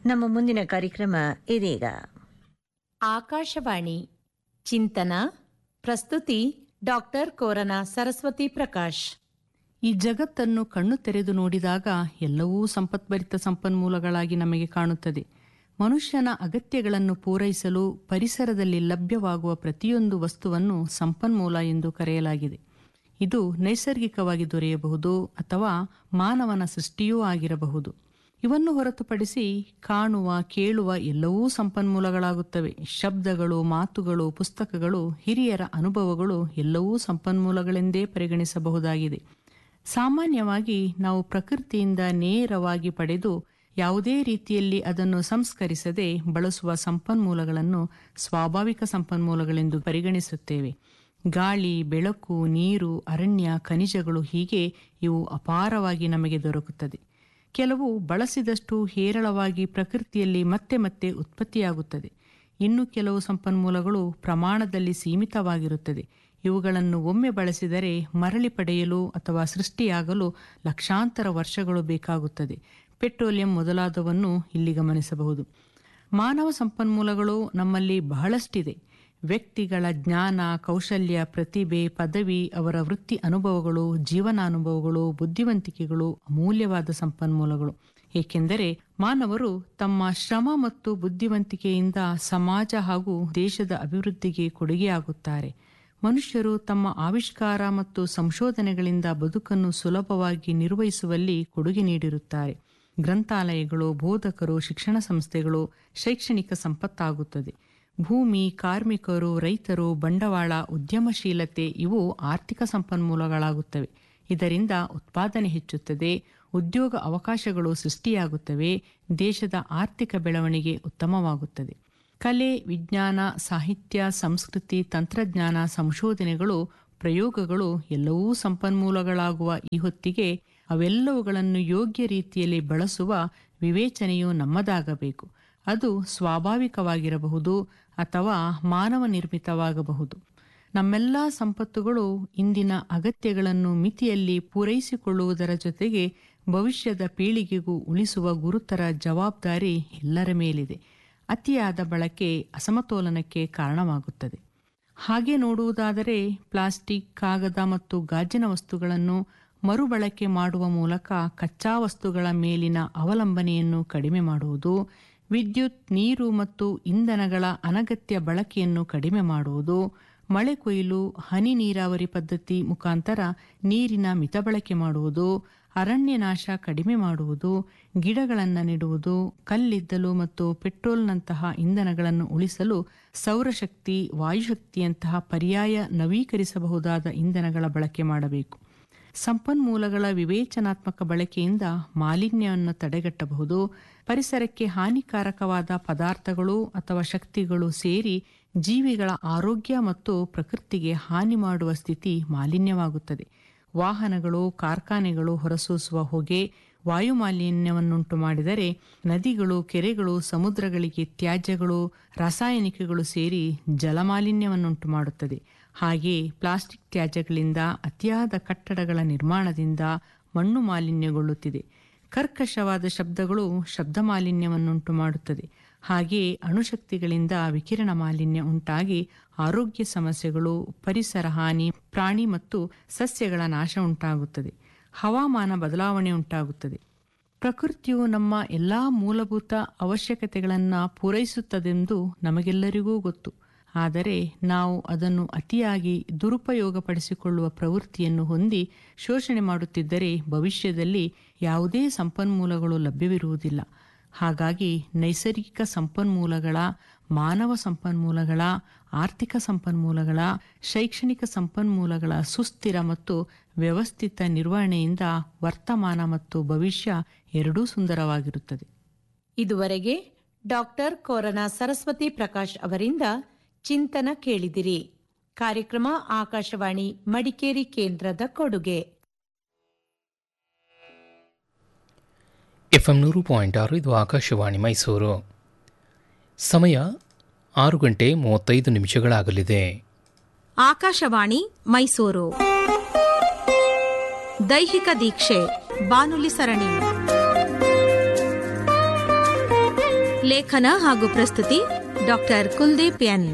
ನಮ್ಮ ಮುಂದಿನ ಕಾರ್ಯಕ್ರಮ ಇದೀಗ ಆಕಾಶವಾಣಿ ಚಿಂತನ ಪ್ರಸ್ತುತಿ ಡಾಕ್ಟರ್ ಕೋರನ ಸರಸ್ವತಿ ಪ್ರಕಾಶ್ ಈ ಜಗತ್ತನ್ನು ಕಣ್ಣು ತೆರೆದು ನೋಡಿದಾಗ ಎಲ್ಲವೂ ಸಂಪತ್ಭರಿತ ಸಂಪನ್ಮೂಲಗಳಾಗಿ ನಮಗೆ ಕಾಣುತ್ತದೆ ಮನುಷ್ಯನ ಅಗತ್ಯಗಳನ್ನು ಪೂರೈಸಲು ಪರಿಸರದಲ್ಲಿ ಲಭ್ಯವಾಗುವ ಪ್ರತಿಯೊಂದು ವಸ್ತುವನ್ನು ಸಂಪನ್ಮೂಲ ಎಂದು ಕರೆಯಲಾಗಿದೆ ಇದು ನೈಸರ್ಗಿಕವಾಗಿ ದೊರೆಯಬಹುದು ಅಥವಾ ಮಾನವನ ಸೃಷ್ಟಿಯೂ ಆಗಿರಬಹುದು ಇವನ್ನು ಹೊರತುಪಡಿಸಿ ಕಾಣುವ ಕೇಳುವ ಎಲ್ಲವೂ ಸಂಪನ್ಮೂಲಗಳಾಗುತ್ತವೆ ಶಬ್ದಗಳು ಮಾತುಗಳು ಪುಸ್ತಕಗಳು ಹಿರಿಯರ ಅನುಭವಗಳು ಎಲ್ಲವೂ ಸಂಪನ್ಮೂಲಗಳೆಂದೇ ಪರಿಗಣಿಸಬಹುದಾಗಿದೆ ಸಾಮಾನ್ಯವಾಗಿ ನಾವು ಪ್ರಕೃತಿಯಿಂದ ನೇರವಾಗಿ ಪಡೆದು ಯಾವುದೇ ರೀತಿಯಲ್ಲಿ ಅದನ್ನು ಸಂಸ್ಕರಿಸದೆ ಬಳಸುವ ಸಂಪನ್ಮೂಲಗಳನ್ನು ಸ್ವಾಭಾವಿಕ ಸಂಪನ್ಮೂಲಗಳೆಂದು ಪರಿಗಣಿಸುತ್ತೇವೆ ಗಾಳಿ ಬೆಳಕು ನೀರು ಅರಣ್ಯ ಖನಿಜಗಳು ಹೀಗೆ ಇವು ಅಪಾರವಾಗಿ ನಮಗೆ ದೊರಕುತ್ತದೆ ಕೆಲವು ಬಳಸಿದಷ್ಟು ಹೇರಳವಾಗಿ ಪ್ರಕೃತಿಯಲ್ಲಿ ಮತ್ತೆ ಮತ್ತೆ ಉತ್ಪತ್ತಿಯಾಗುತ್ತದೆ ಇನ್ನು ಕೆಲವು ಸಂಪನ್ಮೂಲಗಳು ಪ್ರಮಾಣದಲ್ಲಿ ಸೀಮಿತವಾಗಿರುತ್ತದೆ ಇವುಗಳನ್ನು ಒಮ್ಮೆ ಬಳಸಿದರೆ ಮರಳಿ ಪಡೆಯಲು ಅಥವಾ ಸೃಷ್ಟಿಯಾಗಲು ಲಕ್ಷಾಂತರ ವರ್ಷಗಳು ಬೇಕಾಗುತ್ತದೆ ಪೆಟ್ರೋಲಿಯಂ ಮೊದಲಾದವನ್ನು ಇಲ್ಲಿ ಗಮನಿಸಬಹುದು ಮಾನವ ಸಂಪನ್ಮೂಲಗಳು ನಮ್ಮಲ್ಲಿ ಬಹಳಷ್ಟಿದೆ ವ್ಯಕ್ತಿಗಳ ಜ್ಞಾನ ಕೌಶಲ್ಯ ಪ್ರತಿಭೆ ಪದವಿ ಅವರ ವೃತ್ತಿ ಅನುಭವಗಳು ಜೀವನಾನುಭವಗಳು ಬುದ್ಧಿವಂತಿಕೆಗಳು ಅಮೂಲ್ಯವಾದ ಸಂಪನ್ಮೂಲಗಳು ಏಕೆಂದರೆ ಮಾನವರು ತಮ್ಮ ಶ್ರಮ ಮತ್ತು ಬುದ್ಧಿವಂತಿಕೆಯಿಂದ ಸಮಾಜ ಹಾಗೂ ದೇಶದ ಅಭಿವೃದ್ಧಿಗೆ ಕೊಡುಗೆಯಾಗುತ್ತಾರೆ ಮನುಷ್ಯರು ತಮ್ಮ ಆವಿಷ್ಕಾರ ಮತ್ತು ಸಂಶೋಧನೆಗಳಿಂದ ಬದುಕನ್ನು ಸುಲಭವಾಗಿ ನಿರ್ವಹಿಸುವಲ್ಲಿ ಕೊಡುಗೆ ನೀಡಿರುತ್ತಾರೆ ಗ್ರಂಥಾಲಯಗಳು ಬೋಧಕರು ಶಿಕ್ಷಣ ಸಂಸ್ಥೆಗಳು ಶೈಕ್ಷಣಿಕ ಸಂಪತ್ತಾಗುತ್ತದೆ ಭೂಮಿ ಕಾರ್ಮಿಕರು ರೈತರು ಬಂಡವಾಳ ಉದ್ಯಮಶೀಲತೆ ಇವು ಆರ್ಥಿಕ ಸಂಪನ್ಮೂಲಗಳಾಗುತ್ತವೆ ಇದರಿಂದ ಉತ್ಪಾದನೆ ಹೆಚ್ಚುತ್ತದೆ ಉದ್ಯೋಗ ಅವಕಾಶಗಳು ಸೃಷ್ಟಿಯಾಗುತ್ತವೆ ದೇಶದ ಆರ್ಥಿಕ ಬೆಳವಣಿಗೆ ಉತ್ತಮವಾಗುತ್ತದೆ ಕಲೆ ವಿಜ್ಞಾನ ಸಾಹಿತ್ಯ ಸಂಸ್ಕೃತಿ ತಂತ್ರಜ್ಞಾನ ಸಂಶೋಧನೆಗಳು ಪ್ರಯೋಗಗಳು ಎಲ್ಲವೂ ಸಂಪನ್ಮೂಲಗಳಾಗುವ ಈ ಹೊತ್ತಿಗೆ ಅವೆಲ್ಲವುಗಳನ್ನು ಯೋಗ್ಯ ರೀತಿಯಲ್ಲಿ ಬಳಸುವ ವಿವೇಚನೆಯು ನಮ್ಮದಾಗಬೇಕು ಅದು ಸ್ವಾಭಾವಿಕವಾಗಿರಬಹುದು ಅಥವಾ ಮಾನವ ನಿರ್ಮಿತವಾಗಬಹುದು ನಮ್ಮೆಲ್ಲ ಸಂಪತ್ತುಗಳು ಇಂದಿನ ಅಗತ್ಯಗಳನ್ನು ಮಿತಿಯಲ್ಲಿ ಪೂರೈಸಿಕೊಳ್ಳುವುದರ ಜೊತೆಗೆ ಭವಿಷ್ಯದ ಪೀಳಿಗೆಗೂ ಉಳಿಸುವ ಗುರುತರ ಜವಾಬ್ದಾರಿ ಎಲ್ಲರ ಮೇಲಿದೆ ಅತಿಯಾದ ಬಳಕೆ ಅಸಮತೋಲನಕ್ಕೆ ಕಾರಣವಾಗುತ್ತದೆ ಹಾಗೆ ನೋಡುವುದಾದರೆ ಪ್ಲಾಸ್ಟಿಕ್ ಕಾಗದ ಮತ್ತು ಗಾಜಿನ ವಸ್ತುಗಳನ್ನು ಮರುಬಳಕೆ ಮಾಡುವ ಮೂಲಕ ಕಚ್ಚಾ ವಸ್ತುಗಳ ಮೇಲಿನ ಅವಲಂಬನೆಯನ್ನು ಕಡಿಮೆ ಮಾಡುವುದು ವಿದ್ಯುತ್ ನೀರು ಮತ್ತು ಇಂಧನಗಳ ಅನಗತ್ಯ ಬಳಕೆಯನ್ನು ಕಡಿಮೆ ಮಾಡುವುದು ಮಳೆ ಕೊಯ್ಲು ಹನಿ ನೀರಾವರಿ ಪದ್ಧತಿ ಮುಖಾಂತರ ನೀರಿನ ಮಿತಬಳಕೆ ಮಾಡುವುದು ಅರಣ್ಯ ನಾಶ ಕಡಿಮೆ ಮಾಡುವುದು ಗಿಡಗಳನ್ನು ನೆಡುವುದು ಕಲ್ಲಿದ್ದಲು ಮತ್ತು ಪೆಟ್ರೋಲ್ನಂತಹ ಇಂಧನಗಳನ್ನು ಉಳಿಸಲು ಸೌರಶಕ್ತಿ ವಾಯುಶಕ್ತಿಯಂತಹ ಪರ್ಯಾಯ ನವೀಕರಿಸಬಹುದಾದ ಇಂಧನಗಳ ಬಳಕೆ ಮಾಡಬೇಕು ಸಂಪನ್ಮೂಲಗಳ ವಿವೇಚನಾತ್ಮಕ ಬಳಕೆಯಿಂದ ಮಾಲಿನ್ಯವನ್ನು ತಡೆಗಟ್ಟಬಹುದು ಪರಿಸರಕ್ಕೆ ಹಾನಿಕಾರಕವಾದ ಪದಾರ್ಥಗಳು ಅಥವಾ ಶಕ್ತಿಗಳು ಸೇರಿ ಜೀವಿಗಳ ಆರೋಗ್ಯ ಮತ್ತು ಪ್ರಕೃತಿಗೆ ಹಾನಿ ಮಾಡುವ ಸ್ಥಿತಿ ಮಾಲಿನ್ಯವಾಗುತ್ತದೆ ವಾಹನಗಳು ಕಾರ್ಖಾನೆಗಳು ಹೊರಸೂಸುವ ಹೊಗೆ ವಾಯು ಮಾಲಿನ್ಯವನ್ನುಂಟು ಮಾಡಿದರೆ ನದಿಗಳು ಕೆರೆಗಳು ಸಮುದ್ರಗಳಿಗೆ ತ್ಯಾಜ್ಯಗಳು ರಾಸಾಯನಿಕಗಳು ಸೇರಿ ಜಲಮಾಲಿನ್ಯವನ್ನುಂಟು ಮಾಡುತ್ತದೆ ಹಾಗೆ ಪ್ಲಾಸ್ಟಿಕ್ ತ್ಯಾಜ್ಯಗಳಿಂದ ಅತಿಯಾದ ಕಟ್ಟಡಗಳ ನಿರ್ಮಾಣದಿಂದ ಮಣ್ಣು ಮಾಲಿನ್ಯಗೊಳ್ಳುತ್ತಿದೆ ಕರ್ಕಶವಾದ ಶಬ್ದಗಳು ಶಬ್ದ ಮಾಲಿನ್ಯವನ್ನುಂಟು ಮಾಡುತ್ತದೆ ಹಾಗೆಯೇ ಅಣುಶಕ್ತಿಗಳಿಂದ ವಿಕಿರಣ ಮಾಲಿನ್ಯ ಉಂಟಾಗಿ ಆರೋಗ್ಯ ಸಮಸ್ಯೆಗಳು ಪರಿಸರ ಹಾನಿ ಪ್ರಾಣಿ ಮತ್ತು ಸಸ್ಯಗಳ ನಾಶ ಉಂಟಾಗುತ್ತದೆ ಹವಾಮಾನ ಬದಲಾವಣೆ ಉಂಟಾಗುತ್ತದೆ ಪ್ರಕೃತಿಯು ನಮ್ಮ ಎಲ್ಲಾ ಮೂಲಭೂತ ಅವಶ್ಯಕತೆಗಳನ್ನು ಪೂರೈಸುತ್ತದೆಂದು ನಮಗೆಲ್ಲರಿಗೂ ಗೊತ್ತು ಆದರೆ ನಾವು ಅದನ್ನು ಅತಿಯಾಗಿ ದುರುಪಯೋಗಪಡಿಸಿಕೊಳ್ಳುವ ಪ್ರವೃತ್ತಿಯನ್ನು ಹೊಂದಿ ಶೋಷಣೆ ಮಾಡುತ್ತಿದ್ದರೆ ಭವಿಷ್ಯದಲ್ಲಿ ಯಾವುದೇ ಸಂಪನ್ಮೂಲಗಳು ಲಭ್ಯವಿರುವುದಿಲ್ಲ ಹಾಗಾಗಿ ನೈಸರ್ಗಿಕ ಸಂಪನ್ಮೂಲಗಳ ಮಾನವ ಸಂಪನ್ಮೂಲಗಳ ಆರ್ಥಿಕ ಸಂಪನ್ಮೂಲಗಳ ಶೈಕ್ಷಣಿಕ ಸಂಪನ್ಮೂಲಗಳ ಸುಸ್ಥಿರ ಮತ್ತು ವ್ಯವಸ್ಥಿತ ನಿರ್ವಹಣೆಯಿಂದ ವರ್ತಮಾನ ಮತ್ತು ಭವಿಷ್ಯ ಎರಡೂ ಸುಂದರವಾಗಿರುತ್ತದೆ ಇದುವರೆಗೆ ಡಾಕ್ಟರ್ ಕೋರನ ಸರಸ್ವತಿ ಪ್ರಕಾಶ್ ಅವರಿಂದ ಚಿಂತನ ಕೇಳಿದಿರಿ ಕಾರ್ಯಕ್ರಮ ಆಕಾಶವಾಣಿ ಮಡಿಕೇರಿ ಕೇಂದ್ರದ ಕೊಡುಗೆ ಎಫ್ಎಂ ನೂರು ಪಾಯಿಂಟ್ ಆರು ಇದು ಆಕಾಶವಾಣಿ ಮೈಸೂರು ಸಮಯ ಆರು ಗಂಟೆ ಮೂವತ್ತೈದು ನಿಮಿಷಗಳಾಗಲಿದೆ ಆಕಾಶವಾಣಿ ಮೈಸೂರು ದೈಹಿಕ ದೀಕ್ಷೆ ಬಾನುಲಿ ಸರಣಿ ಲೇಖನ ಹಾಗೂ ಪ್ರಸ್ತುತಿ doctor Kuldeep N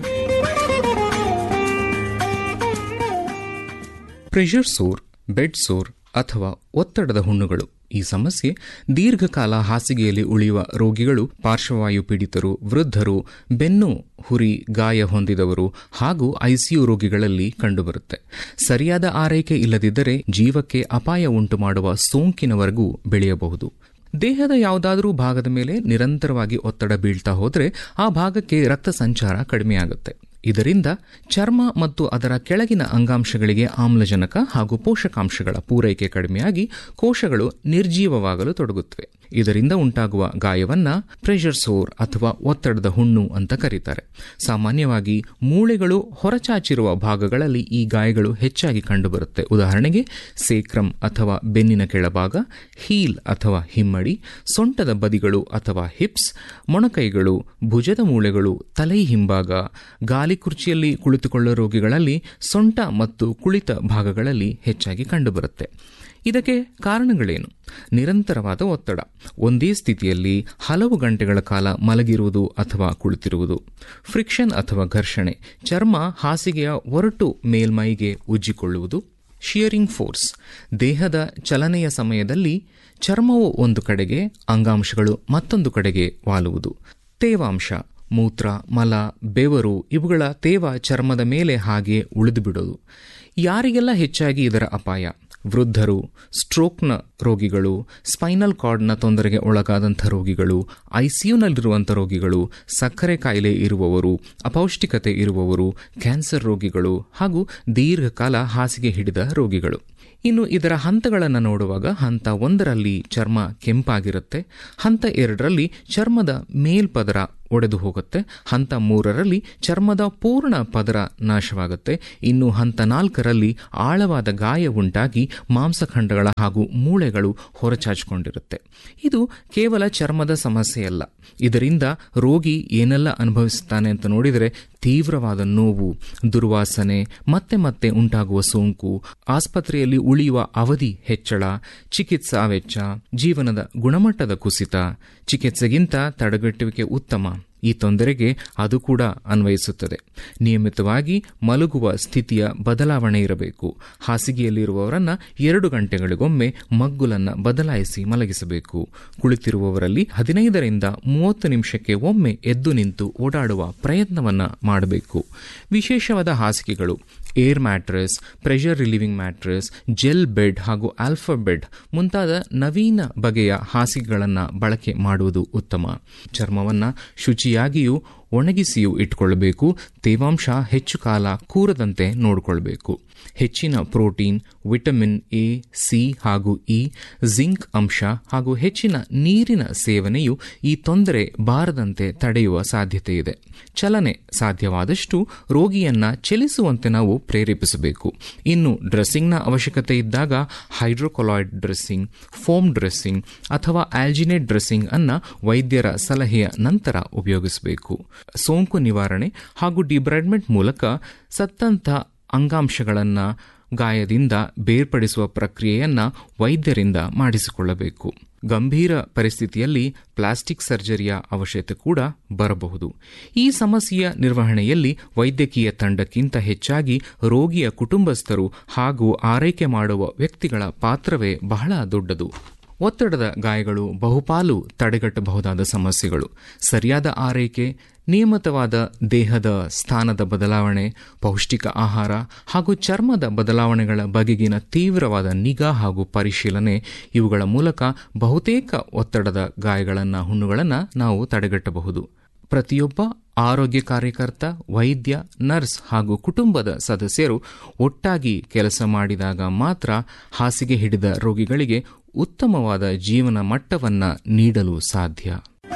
pressure sore bed sore ಅಥವಾ ಒತ್ತಡದ ಹುಣ್ಣುಗಳು ಈ ಸಮಸ್ಯೆ ದೀರ್ಘಕಾಲ ಹಾಸಿಗೆಯಲ್ಲಿ ಉಳಿಯುವ ರೋಗಿಗಳು ಪಾರ್ಶ್ವವಾಯು ಪೀಡಿತರು ವೃದ್ಧರು ಬೆನ್ನು ಹುರಿ ಗಾಯ ಹೊಂದಿದವರು ಹಾಗೂ ಐಸಿಯು ರೋಗಿಗಳಲ್ಲಿ ಕಂಡುಬರುತ್ತೆ ಸರಿಯಾದ ಆರೈಕೆ ಇಲ್ಲದಿದ್ದರೆ ಜೀವಕ್ಕೆ ಅಪಾಯ ಉಂಟು ಮಾಡುವ ಸೋಂಕಿನವರೆಗೂ ಬೆಳೆಯಬಹುದು ದೇಹದ ಯಾವುದಾದರೂ ಭಾಗದ ಮೇಲೆ ನಿರಂತರವಾಗಿ ಒತ್ತಡ ಬೀಳ್ತಾ ಹೋದರೆ ಆ ಭಾಗಕ್ಕೆ ರಕ್ತ ಸಂಚಾರ ಕಡಿಮೆಯಾಗುತ್ತೆ ಇದರಿಂದ ಚರ್ಮ ಮತ್ತು ಅದರ ಕೆಳಗಿನ ಅಂಗಾಂಶಗಳಿಗೆ ಆಮ್ಲಜನಕ ಹಾಗೂ ಪೋಷಕಾಂಶಗಳ ಪೂರೈಕೆ ಕಡಿಮೆಯಾಗಿ ಕೋಶಗಳು ನಿರ್ಜೀವವಾಗಲು ತೊಡಗುತ್ತವೆ ಇದರಿಂದ ಉಂಟಾಗುವ ಗಾಯವನ್ನ ಪ್ರೆಷರ್ ಸೋರ್ ಅಥವಾ ಒತ್ತಡದ ಹುಣ್ಣು ಅಂತ ಕರೀತಾರೆ ಸಾಮಾನ್ಯವಾಗಿ ಮೂಳೆಗಳು ಹೊರಚಾಚಿರುವ ಭಾಗಗಳಲ್ಲಿ ಈ ಗಾಯಗಳು ಹೆಚ್ಚಾಗಿ ಕಂಡುಬರುತ್ತೆ ಉದಾಹರಣೆಗೆ ಸೇಕ್ರಮ್ ಅಥವಾ ಬೆನ್ನಿನ ಕೆಳಭಾಗ ಹೀಲ್ ಅಥವಾ ಹಿಮ್ಮಡಿ ಸೊಂಟದ ಬದಿಗಳು ಅಥವಾ ಹಿಪ್ಸ್ ಮೊಣಕೈಗಳು ಭುಜದ ಮೂಳೆಗಳು ತಲೆ ಹಿಂಭಾಗ ಗಾಲಿ ಕುರ್ಚಿಯಲ್ಲಿ ಕುಳಿತುಕೊಳ್ಳುವ ರೋಗಿಗಳಲ್ಲಿ ಸೊಂಟ ಮತ್ತು ಕುಳಿತ ಭಾಗಗಳಲ್ಲಿ ಹೆಚ್ಚಾಗಿ ಕಂಡುಬರುತ್ತೆ ಇದಕ್ಕೆ ಕಾರಣಗಳೇನು ನಿರಂತರವಾದ ಒತ್ತಡ ಒಂದೇ ಸ್ಥಿತಿಯಲ್ಲಿ ಹಲವು ಗಂಟೆಗಳ ಕಾಲ ಮಲಗಿರುವುದು ಅಥವಾ ಕುಳಿತಿರುವುದು ಫ್ರಿಕ್ಷನ್ ಅಥವಾ ಘರ್ಷಣೆ ಚರ್ಮ ಹಾಸಿಗೆಯ ಒರಟು ಮೇಲ್ಮೈಗೆ ಉಜ್ಜಿಕೊಳ್ಳುವುದು ಶಿಯರಿಂಗ್ ಫೋರ್ಸ್ ದೇಹದ ಚಲನೆಯ ಸಮಯದಲ್ಲಿ ಚರ್ಮವು ಒಂದು ಕಡೆಗೆ ಅಂಗಾಂಶಗಳು ಮತ್ತೊಂದು ಕಡೆಗೆ ವಾಲುವುದು ತೇವಾಂಶ ಮೂತ್ರ ಮಲ ಬೆವರು ಇವುಗಳ ತೇವ ಚರ್ಮದ ಮೇಲೆ ಹಾಗೆ ಉಳಿದು ಬಿಡೋದು ಯಾರಿಗೆಲ್ಲ ಹೆಚ್ಚಾಗಿ ಇದರ ಅಪಾಯ ವೃದ್ಧರು ಸ್ಟ್ರೋಕ್ನ ರೋಗಿಗಳು ಸ್ಪೈನಲ್ ಕಾರ್ಡ್ನ ತೊಂದರೆಗೆ ಒಳಗಾದಂಥ ರೋಗಿಗಳು ಐಸಿಯುನಲ್ಲಿರುವಂಥ ರೋಗಿಗಳು ಸಕ್ಕರೆ ಕಾಯಿಲೆ ಇರುವವರು ಅಪೌಷ್ಟಿಕತೆ ಇರುವವರು ಕ್ಯಾನ್ಸರ್ ರೋಗಿಗಳು ಹಾಗೂ ದೀರ್ಘಕಾಲ ಹಾಸಿಗೆ ಹಿಡಿದ ರೋಗಿಗಳು ಇನ್ನು ಇದರ ಹಂತಗಳನ್ನು ನೋಡುವಾಗ ಹಂತ ಒಂದರಲ್ಲಿ ಚರ್ಮ ಕೆಂಪಾಗಿರುತ್ತೆ ಹಂತ ಎರಡರಲ್ಲಿ ಚರ್ಮದ ಮೇಲ್ಪದರ ಒಡೆದು ಹೋಗುತ್ತೆ ಹಂತ ಮೂರರಲ್ಲಿ ಚರ್ಮದ ಪೂರ್ಣ ಪದರ ನಾಶವಾಗುತ್ತೆ ಇನ್ನು ಹಂತ ನಾಲ್ಕರಲ್ಲಿ ಆಳವಾದ ಗಾಯ ಉಂಟಾಗಿ ಮಾಂಸಖಂಡಗಳ ಹಾಗೂ ಮೂಳೆಗಳು ಹೊರಚಾಚಿಕೊಂಡಿರುತ್ತೆ ಇದು ಕೇವಲ ಚರ್ಮದ ಸಮಸ್ಯೆಯಲ್ಲ ಇದರಿಂದ ರೋಗಿ ಏನೆಲ್ಲ ಅನುಭವಿಸುತ್ತಾನೆ ಅಂತ ನೋಡಿದರೆ ತೀವ್ರವಾದ ನೋವು ದುರ್ವಾಸನೆ ಮತ್ತೆ ಮತ್ತೆ ಉಂಟಾಗುವ ಸೋಂಕು ಆಸ್ಪತ್ರೆಯಲ್ಲಿ ಉಳಿಯುವ ಅವಧಿ ಹೆಚ್ಚಳ ಚಿಕಿತ್ಸಾ ವೆಚ್ಚ ಜೀವನದ ಗುಣಮಟ್ಟದ ಕುಸಿತ ಚಿಕಿತ್ಸೆಗಿಂತ ತಡೆಗಟ್ಟುವಿಕೆ ಉತ್ತಮ ಈ ತೊಂದರೆಗೆ ಅದು ಕೂಡ ಅನ್ವಯಿಸುತ್ತದೆ ನಿಯಮಿತವಾಗಿ ಮಲಗುವ ಸ್ಥಿತಿಯ ಬದಲಾವಣೆ ಇರಬೇಕು ಹಾಸಿಗೆಯಲ್ಲಿರುವವರನ್ನ ಎರಡು ಗಂಟೆಗಳಿಗೊಮ್ಮೆ ಮಗ್ಗುಲನ್ನ ಬದಲಾಯಿಸಿ ಮಲಗಿಸಬೇಕು ಕುಳಿತಿರುವವರಲ್ಲಿ ಹದಿನೈದರಿಂದ ಮೂವತ್ತು ನಿಮಿಷಕ್ಕೆ ಒಮ್ಮೆ ಎದ್ದು ನಿಂತು ಓಡಾಡುವ ಪ್ರಯತ್ನವನ್ನ ಮಾಡಬೇಕು ವಿಶೇಷವಾದ ಹಾಸಿಗೆಗಳು air mattress pressure relieving mattress gel bed ಹಾಗೂ ಆಲ್ಫಾ ಬೆಡ್ ಮುಂತಾದ ನವೀನ ಬಗೆಯ ಹಾಸಿಗೆಗಳನ್ನು ಬಳಕೆ ಮಾಡುವುದು ಉತ್ತಮ ಚರ್ಮವನ್ನು ಶುಚಿಯಾಗಿಯೂ ಒಣಗಿಸಿಯೂ ಇಟ್ಕೊಳ್ಳಬೇಕು ತೇವಾಂಶ ಹೆಚ್ಚು ಕಾಲ ಕೂರದಂತೆ ನೋಡಿಕೊಳ್ಬೇಕು ಹೆಚ್ಚಿನ ಪ್ರೋಟೀನ್ ವಿಟಮಿನ್ ಎ ಸಿ ಹಾಗೂ ಇ ಜಿಂಕ್ ಅಂಶ ಹಾಗೂ ಹೆಚ್ಚಿನ ನೀರಿನ ಸೇವನೆಯು ಈ ತೊಂದರೆ ಬಾರದಂತೆ ತಡೆಯುವ ಸಾಧ್ಯತೆ ಇದೆ ಚಲನೆ ಸಾಧ್ಯವಾದಷ್ಟು ರೋಗಿಯನ್ನ ಚಲಿಸುವಂತೆ ನಾವು ಪ್ರೇರೇಪಿಸಬೇಕು ಇನ್ನು ಡ್ರೆಸ್ಸಿಂಗ್ನ ಅವಶ್ಯಕತೆ ಇದ್ದಾಗ ಹೈಡ್ರೋಕೊಲಾಯ್ಡ್ ಡ್ರೆಸ್ಸಿಂಗ್ ಫೋಮ್ ಡ್ರೆಸ್ಸಿಂಗ್ ಅಥವಾ ಆಲ್ಜಿನೇಟ್ ಡ್ರೆಸ್ಸಿಂಗ್ ಅನ್ನ ವೈದ್ಯರ ಸಲಹೆಯ ನಂತರ ಉಪಯೋಗಿಸಬೇಕು ಸೋಂಕು ನಿವಾರಣೆ ಹಾಗೂ ಡಿಬ್ರೈಡ್ಮೆಂಟ್ ಮೂಲಕ ಸತ್ತಂತ ಅಂಗಾಂಶಗಳನ್ನು ಗಾಯದಿಂದ ಬೇರ್ಪಡಿಸುವ ಪ್ರಕ್ರಿಯೆಯನ್ನ ವೈದ್ಯರಿಂದ ಮಾಡಿಸಿಕೊಳ್ಳಬೇಕು ಗಂಭೀರ ಪರಿಸ್ಥಿತಿಯಲ್ಲಿ ಪ್ಲಾಸ್ಟಿಕ್ ಸರ್ಜರಿಯ ಅವಶ್ಯಕತೆ ಕೂಡ ಬರಬಹುದು ಈ ಸಮಸ್ಯೆಯ ನಿರ್ವಹಣೆಯಲ್ಲಿ ವೈದ್ಯಕೀಯ ತಂಡಕ್ಕಿಂತ ಹೆಚ್ಚಾಗಿ ರೋಗಿಯ ಕುಟುಂಬಸ್ಥರು ಹಾಗೂ ಆರೈಕೆ ಮಾಡುವ ವ್ಯಕ್ತಿಗಳ ಪಾತ್ರವೇ ಬಹಳ ದೊಡ್ಡದು ಒತ್ತಡದ ಗಾಯಗಳು ಬಹುಪಾಲು ತಡೆಗಟ್ಟಬಹುದಾದ ಸಮಸ್ಯೆಗಳು ಸರಿಯಾದ ಆರೈಕೆ ನಿಯಮಿತವಾದ ದೇಹದ ಸ್ಥಾನದ ಬದಲಾವಣೆ ಪೌಷ್ಟಿಕ ಆಹಾರ ಹಾಗೂ ಚರ್ಮದ ಬದಲಾವಣೆಗಳ ಬಗೆಗಿನ ತೀವ್ರವಾದ ನಿಗಾ ಹಾಗೂ ಪರಿಶೀಲನೆ ಇವುಗಳ ಮೂಲಕ ಬಹುತೇಕ ಒತ್ತಡದ ಗಾಯಗಳನ್ನು ಹುಣ್ಣುಗಳನ್ನು ನಾವು ತಡೆಗಟ್ಟಬಹುದು ಪ್ರತಿಯೊಬ್ಬ ಆರೋಗ್ಯ ಕಾರ್ಯಕರ್ತ ವೈದ್ಯ ನರ್ಸ್ ಹಾಗೂ ಕುಟುಂಬದ ಸದಸ್ಯರು ಒಟ್ಟಾಗಿ ಕೆಲಸ ಮಾಡಿದಾಗ ಮಾತ್ರ ಹಾಸಿಗೆ ಹಿಡಿದ ರೋಗಿಗಳಿಗೆ ಉತ್ತಮವಾದ ಜೀವನ ಮಟ್ಟವನ್ನ ನೀಡಲು ಸಾಧ್ಯ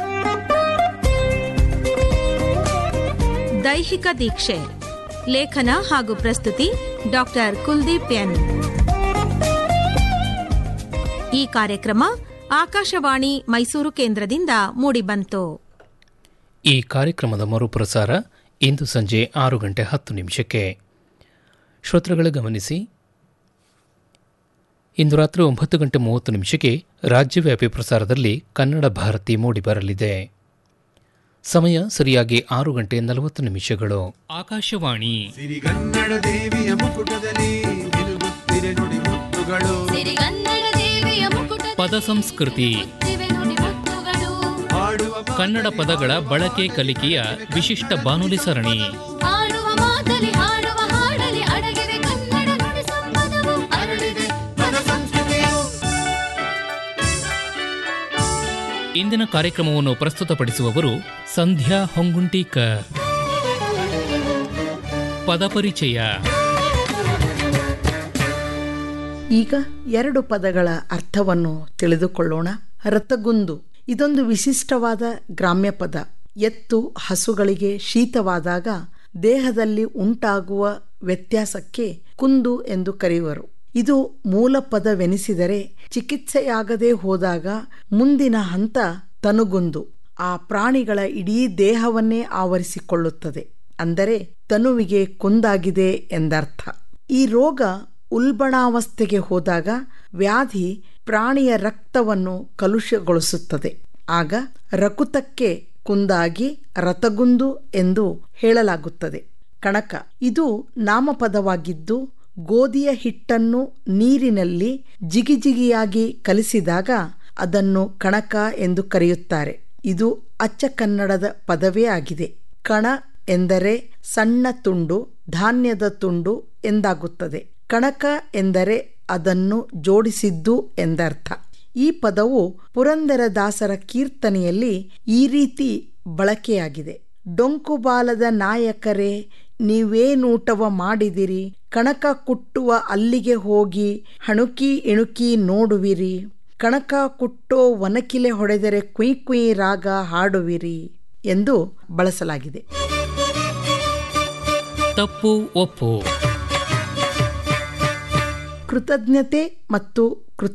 ದೈಹಿಕ ದೀಕ್ಷೆ ಲೇಖನ ಹಾಗೂ ಪ್ರಸ್ತುತಿ ಡಾಕ್ಟರ್ ಕುಲ್ದೀಪ್ ಎನ್ ಈ ಕಾರ್ಯಕ್ರಮ ಆಕಾಶವಾಣಿ ಮೈಸೂರು ಕೇಂದ್ರದಿಂದ ಮೂಡಿಬಂತು ಈ ಕಾರ್ಯಕ್ರಮದ ಮರುಪ್ರಸಾರ ಇಂದು ಸಂಜೆ ಆರು ಗಂಟೆ ಹತ್ತು ನಿಮಿಷಕ್ಕೆ ಶ್ರೋತೃಗಳ ಗಮನಿಸಿ ಇಂದು ರಾತ್ರಿ ಒಂಬತ್ತು ಗಂಟೆ ಮೂವತ್ತು ನಿಮಿಷಕ್ಕೆ ರಾಜ್ಯವ್ಯಾಪಿ ಪ್ರಸಾರದಲ್ಲಿ ಕನ್ನಡ ಭಾರತಿ ಮೂಡಿಬರಲಿದೆ ಸಮಯ ಸರಿಯಾಗಿ ಆರು ಗಂಟೆ ನಲವತ್ತು ನಿಮಿಷಗಳು ಆಕಾಶವಾಣಿ ಸಿರಿಗನ್ನಡ ದೇವಿಯ ಮುಕುಟದಲ್ಲಿ ನಿಲುಗುತ್ತಿರೆ ನುಡಿ ಮುತ್ತುಗಳು ಸಿರಿಗನ್ನಡ ದೇವಿಯ ಮುಕುಟ ಪದ ಸಂಸ್ಕೃತಿ ದಿವೆ ನುಡಿ ಮುತ್ತುಗಳು ಹಾಡುವ ಕನ್ನಡ ಪದಗಳ ಬಳಕೆ ಕಲಿಕೆಯ ವಿಶಿಷ್ಟ ಬಾನುಲಿ ಸರಣಿ ಹಾಡುವ ಮಾತಲಿ ಹಾಡುವ ಹಾಡಲಿ ಅಡಗಿವೆ ಕನ್ನಡ ನುಡಿ ಸಂಪದವು ಹರಡಿದೆ ಪದ ಸಂಸ್ಕೃತಿಯು ಇಂದಿನ ಕಾರ್ಯಕ್ರಮವನ್ನು ಪ್ರಸ್ತುತಪಡಿಸುವವರು ಸಂಧ್ಯಾ ಹೊಂಗುಂಟೀಕರ್ ಪದಪರಿಚಯ ಈಗ ಎರಡು ಪದಗಳ ಅರ್ಥವನ್ನು ತಿಳಿದುಕೊಳ್ಳೋಣ ರಥಗುಂದು ಇದೊಂದು ವಿಶಿಷ್ಟವಾದ ಗ್ರಾಮ್ಯ ಪದ ಎತ್ತು ಹಸುಗಳಿಗೆ ಶೀತವಾದಾಗ ದೇಹದಲ್ಲಿ ಉಂಟಾಗುವ ವ್ಯತ್ಯಾಸಕ್ಕೆ ಕುಂದು ಎಂದು ಕರೆಯುವರು ಇದು ಮೂಲ ಪದವೆನಿಸಿದರೆ ಚಿಕಿತ್ಸೆಯಾಗದೇ ಹೋದಾಗ ಮುಂದಿನ ಹಂತ ತನುಗುಂದು ಆ ಪ್ರಾಣಿಗಳ ಇಡೀ ದೇಹವನ್ನೇ ಆವರಿಸಿಕೊಳ್ಳುತ್ತದೆ ಅಂದರೆ ತನುವಿಗೆ ಕುಂದಾಗಿದೆ ಎಂದರ್ಥ ಈ ರೋಗ ಉಲ್ಬಣಾವಸ್ಥೆಗೆ ಹೋದಾಗ ವ್ಯಾಧಿ ಪ್ರಾಣಿಯ ರಕ್ತವನ್ನು ಕಲುಷಗೊಳಿಸುತ್ತದೆ ಆಗ ರಕುತಕ್ಕೆ ಕುಂದಾಗಿ ರಥಗುಂದು ಎಂದು ಹೇಳಲಾಗುತ್ತದೆ ಕಣಕ ಇದು ನಾಮಪದವಾಗಿದ್ದು ಗೋಧಿಯ ಹಿಟ್ಟನ್ನು ನೀರಿನಲ್ಲಿ ಜಿಗಿಜಿಗಿಯಾಗಿ ಕಲಿಸಿದಾಗ ಅದನ್ನು ಕಣಕ ಎಂದು ಕರೆಯುತ್ತಾರೆ ಇದು ಅಚ್ಚ ಕನ್ನಡದ ಪದವೇ ಆಗಿದೆ ಕಣ ಎಂದರೆ ಸಣ್ಣ ತುಂಡು ಧಾನ್ಯದ ತುಂಡು ಎಂದಾಗುತ್ತದೆ ಕಣಕ ಎಂದರೆ ಅದನ್ನು ಜೋಡಿಸಿದ್ದು ಎಂದರ್ಥ ಈ ಪದವು ಪುರಂದರದಾಸರ ಕೀರ್ತನೆಯಲ್ಲಿ ಈ ರೀತಿ ಬಳಕೆಯಾಗಿದೆ ಡೊಂಕುಬಾಲದ ನಾಯಕರೇ ನೀವೇನೂಟವ ಮಾಡಿದಿರಿ ಕಣಕ ಕುಟ್ಟುವ ಅಲ್ಲಿಗೆ ಹೋಗಿ ಹಣುಕಿ ಇಣುಕಿ ನೋಡುವಿರಿ ಕಣಕ ಕುಟ್ಟೋ ವನಕಿಲೆ ಹೊಡೆದರೆ ಕುಯ್ ಕುಯ್ ರಾಗ ಹಾಡುವಿರಿ ಎಂದು ಬಳಸಲಾಗಿದೆ ತಪ್ಪು ಒಪ್ಪು ಕೃತಜ್ಞತೆ ಮತ್ತು